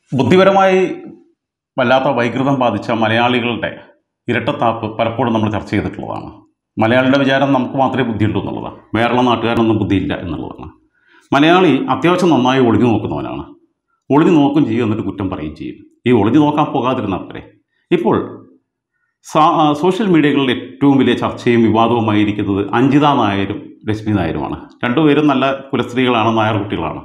ബുദ്ധിപരമായി വല്ലാത്ത വൈകൃതം ബാധിച്ച മലയാളികളുടെ ഇരട്ടത്താപ്പ് പലപ്പോഴും നമ്മൾ ചർച്ച ചെയ്തിട്ടുള്ളതാണ് മലയാളിയുടെ വിചാരം നമുക്ക് മാത്രമേ ബുദ്ധിയുള്ളൂ എന്നുള്ളതാണ് വേറെയുള്ള നാട്ടുകാരനൊന്നും ബുദ്ധിയില്ല എന്നുള്ളതാണ് മലയാളി അത്യാവശ്യം നന്നായി ഒളിഞ്ഞു നോക്കുന്നവനാണ് ഒളിഞ്ഞു നോക്കും ചെയ്യും എന്നിട്ട് കുറ്റം പറയുകയും ചെയ്യും ഈ ഒളിഞ്ഞു നോക്കാൻ പോകാതിരുന്നപ്പോഴേ ഇപ്പോൾ സാ- ആ, സോഷ്യൽ മീഡിയകളിൽ ഏറ്റവും വലിയ ചർച്ചയും വിവാദവുമായിരിക്കുന്നത് അഞ്ജിത നായരും രശ്മി നായരുമാണ് രണ്ടുപേരും നല്ല കുലസ്ത്രീകളാണ് നായർ കുട്ടികളാണ്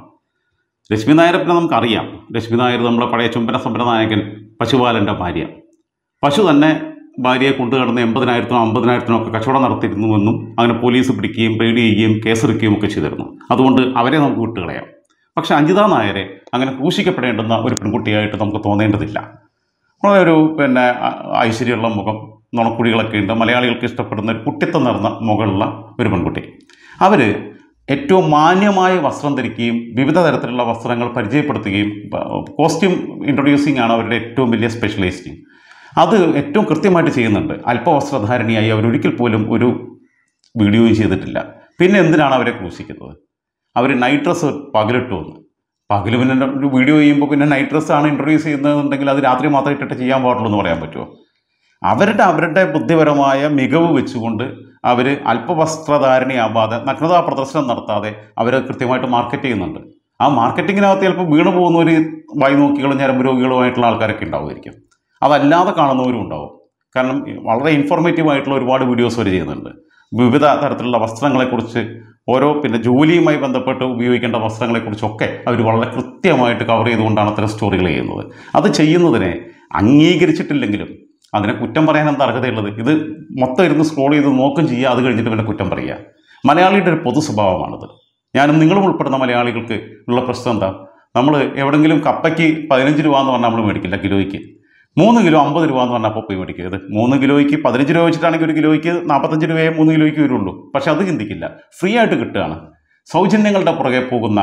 രശ്മി നായരെ പിന്നെ നമുക്കറിയാം രശ്മി നായർ നമ്മുടെ പഴയ ചുംബന സമര നായകൻ പശുപാലൻ്റെ ഭാര്യ പശു തന്നെ ഭാര്യയെ കൊണ്ടു കടന്ന് എൺപതിനായിരത്തിനോ അമ്പതിനായിരത്തിനോ ഒക്കെ കച്ചവടം നടത്തിയിരുന്നുവെന്നും അങ്ങനെ പോലീസ് പിടിക്കുകയും റെയ്ഡ് ചെയ്യുകയും കേസെടുക്കുകയും ഒക്കെ ചെയ്തിരുന്നു അതുകൊണ്ട് അവരെ നമുക്ക് വിട്ടുകളയാം പക്ഷേ അഞ്ജിത നായരെ അങ്ങനെ ക്രൂശിക്കപ്പെടേണ്ടുന്ന ഒരു പെൺകുട്ടിയായിട്ട് നമുക്ക് തോന്നേണ്ടതില്ല വളരെ ഒരു പിന്നെ അ- ഐശ്വര്യമുള്ള മുഖം നുണക്കുഴികളൊക്കെ ഉണ്ട് മലയാളികൾക്ക് ഇഷ്ടപ്പെടുന്ന ഒരു കുട്ടിത്തം നിറഞ്ഞ മുഖമുള്ള ഒരു പെൺകുട്ടി അവർ ഏറ്റവും മാന്യമായ വസ്ത്രം ധരിക്കുകയും വിവിധ തരത്തിലുള്ള വസ്ത്രങ്ങൾ പരിചയപ്പെടുത്തുകയും കോസ്റ്റ്യൂം ഇൻട്രൊഡ്യൂസിങ് ആണ് അവരുടെ ഏറ്റവും വലിയ സ്പെഷ്യലൈസിങ് അത് ഏറ്റവും കൃത്യമായിട്ട് ചെയ്യുന്നുണ്ട് അല്പവസ്ത്രധാരണിയായി അവരൊരിക്കൽ പോലും ഒരു വീഡിയോയും ചെയ്തിട്ടില്ല പിന്നെ എന്തിനാണ് അവരെ ക്രൂശിക്കുന്നത് അവർ നൈറ്റ് ഡ്രസ്സ് പകലിട്ടു വന്ന് പകൽ പിന്നെ ഒരു വീഡിയോ ചെയ്യുമ്പോൾ പിന്നെ നൈറ്റ് ഡ്രസ്സാണ് ഇൻട്രൊഡ്യൂസ് ചെയ്യുന്നതെന്നുണ്ടെങ്കിൽ അത് രാത്രി മാത്രം ഇട്ടിട്ട് ചെയ്യാൻ പാടുള്ളൂ എന്ന് പറയാൻ പറ്റുമോ അവരുടെ അവരുടെ ബുദ്ധിപരമായ മികവ് വെച്ചുകൊണ്ട് അവർ അല്പവസ്ത്രധാരണയാവാതെ നഗ്നതാ പ്രദർശനം നടത്താതെ അവർ കൃത്യമായിട്ട് മാർക്കറ്റ് ചെയ്യുന്നുണ്ട് ആ മാർക്കറ്റിങ്ങിനകത്ത് ചിലപ്പോൾ വീണു പോകുന്ന ഒരു വായി നോക്കികളും ഞരമ്പ് രോഗികളുമായിട്ടുള്ള ആൾക്കാരൊക്കെ ഉണ്ടാവുമായിരിക്കും അതല്ലാതെ കാണുന്നവരും ഉണ്ടാവും കാരണം വളരെ ഇൻഫോർമേറ്റീവ് ആയിട്ടുള്ള ഒരുപാട് വീഡിയോസ് അവർ ചെയ്യുന്നുണ്ട് വിവിധ തരത്തിലുള്ള വസ്ത്രങ്ങളെക്കുറിച്ച് ഓരോ പിന്നെ ജോലിയുമായി ബന്ധപ്പെട്ട് ഉപയോഗിക്കേണ്ട വസ്ത്രങ്ങളെക്കുറിച്ചൊക്കെ അവർ വളരെ കൃത്യമായിട്ട് കവർ ചെയ്തുകൊണ്ടാണ് അത്തരം സ്റ്റോറികൾ ചെയ്യുന്നത് അത് ചെയ്യുന്നതിനെ അംഗീകരിച്ചിട്ടില്ലെങ്കിലും അതിനെ കുറ്റം പറയാൻ എന്താ അർഹതയുള്ളത് ഇത് മൊത്തം ഇരുന്ന് സ്ക്രോൾ ചെയ്ത് നോക്കും ചെയ്യുക അത് കഴിഞ്ഞിട്ട് പിന്നെ കുറ്റം പറയുക മലയാളിയുടെ ഒരു പൊതു സ്വഭാവമാണിത് ഞാനും നിങ്ങളും ഉൾപ്പെടുന്ന മലയാളികൾക്ക് ഉള്ള പ്രശ്നം എന്താ നമ്മൾ എവിടെങ്കിലും കപ്പയ്ക്ക് പതിനഞ്ച് രൂപ എന്ന് പറഞ്ഞാൽ നമ്മൾ മേടിക്കില്ല കിലോയ്ക്ക് മൂന്ന് കിലോ അമ്പത് രൂപ എന്ന് പറഞ്ഞാൽ അപ്പോൾ പോയി മേടിക്കരുത് മൂന്ന് കിലോയ്ക്ക് പതിനഞ്ച് രൂപ വെച്ചിട്ടാണെങ്കിൽ ഒരു കിലോയ്ക്ക് നാൽപ്പത്തഞ്ച് രൂപയെ മൂന്ന് കിലോയ്ക്ക് വരുള്ളൂ പക്ഷെ അത് ചിന്തിക്കില്ല ഫ്രീ ആയിട്ട് കിട്ടുകയാണ് സൗജന്യങ്ങളുടെ പുറകെ പോകുന്ന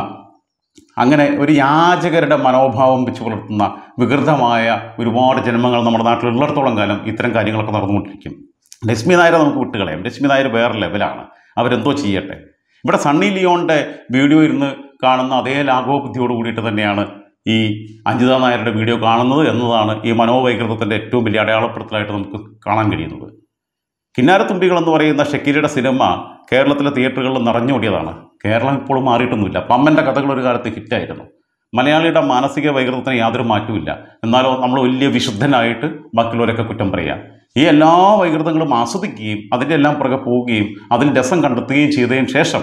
അങ്ങനെ ഒരു യാചകരുടെ മനോഭാവം വെച്ച് പുലർത്തുന്ന വികൃതമായ ഒരുപാട് ജന്മങ്ങൾ നമ്മുടെ നാട്ടിലുള്ളിടത്തോളം കാലം ഇത്തരം കാര്യങ്ങളൊക്കെ നടന്നുകൊണ്ടിരിക്കും രശ്മി നായരെ നമുക്ക് വിട്ടുകളയാം രശ്മി നായർ വേറെ ലെവലാണ് അവരെന്തോ ചെയ്യട്ടെ ഇവിടെ സണ്ണി ലിയോണിൻ്റെ വീഡിയോ ഇരുന്ന് കാണുന്ന അതേ ലാഘവബുദ്ധിയോട് കൂടിയിട്ട് തന്നെയാണ് ഈ അഞ്ജിത നായരുടെ വീഡിയോ കാണുന്നത് എന്നതാണ് ഈ മനോവൈകൃതത്തിൻ്റെ ഏറ്റവും വലിയ അടയാളപ്പെടുത്തലായിട്ട് നമുക്ക് കാണാൻ കഴിയുന്നത് കിന്നാരത്തുമ്പികൾ എന്ന് പറയുന്ന ഷക്കീരയുടെ സിനിമ കേരളത്തിലെ തിയേറ്ററുകളിൽ നിറഞ്ഞോടിയതാണ് കേരളം ഇപ്പോഴും മാറിയിട്ടൊന്നുമില്ല പമ്മൻ്റെ കഥകൾ ഒരു കാലത്ത് ഹിറ്റായിരുന്നു മലയാളിയുടെ മാനസിക വൈകൃതത്തിന് യാതൊരു മാറ്റവുമില്ല എന്നാലോ നമ്മൾ വലിയ വിശുദ്ധനായിട്ട് ബാക്കിയുള്ളവരൊക്കെ കുറ്റം പറയാം ഈ എല്ലാ വൈകൃതങ്ങളും ആസ്വദിക്കുകയും അതിൻ്റെ എല്ലാം പുറകെ പോവുകയും അതിൽ രസം കണ്ടെത്തുകയും ചെയ്തതിന് ശേഷം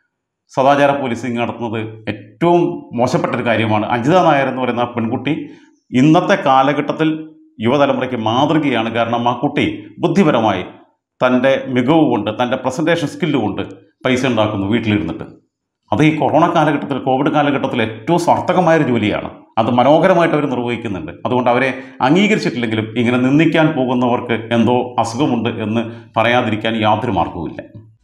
സദാചാര പോലീസിങ് നടത്തുന്നത് ഏറ്റവും മോശപ്പെട്ട ഒരു കാര്യമാണ് അഞ്ജിത നായർ എന്ന് പറയുന്ന ആ പെൺകുട്ടി ഇന്നത്തെ കാലഘട്ടത്തിൽ യുവതലമുറയ്ക്ക് മാതൃകയാണ് കാരണം ആ കുട്ടി ബുദ്ധിപരമായി തൻ്റെ മികവ് കൊണ്ട് തൻ്റെ പ്രസൻറ്റേഷൻ സ്കില്ല് കൊണ്ട് പൈസ ഉണ്ടാക്കുന്നു വീട്ടിലിരുന്നിട്ട് അത് ഈ കൊറോണ കാലഘട്ടത്തിൽ കോവിഡ് കാലഘട്ടത്തിൽ ഏറ്റവും സാർത്ഥകമായൊരു ജോലിയാണ് അത് മനോഹരമായിട്ട് അവർ നിർവഹിക്കുന്നുണ്ട് അതുകൊണ്ട് അവരെ അംഗീകരിച്ചിട്ടില്ലെങ്കിലും ഇങ്ങനെ നിന്ദിക്കാൻ പോകുന്നവർക്ക് എന്തോ അസുഖമുണ്ട് എന്ന് പറയാതിരിക്കാൻ യാതൊരു മാർഗവുമില്ല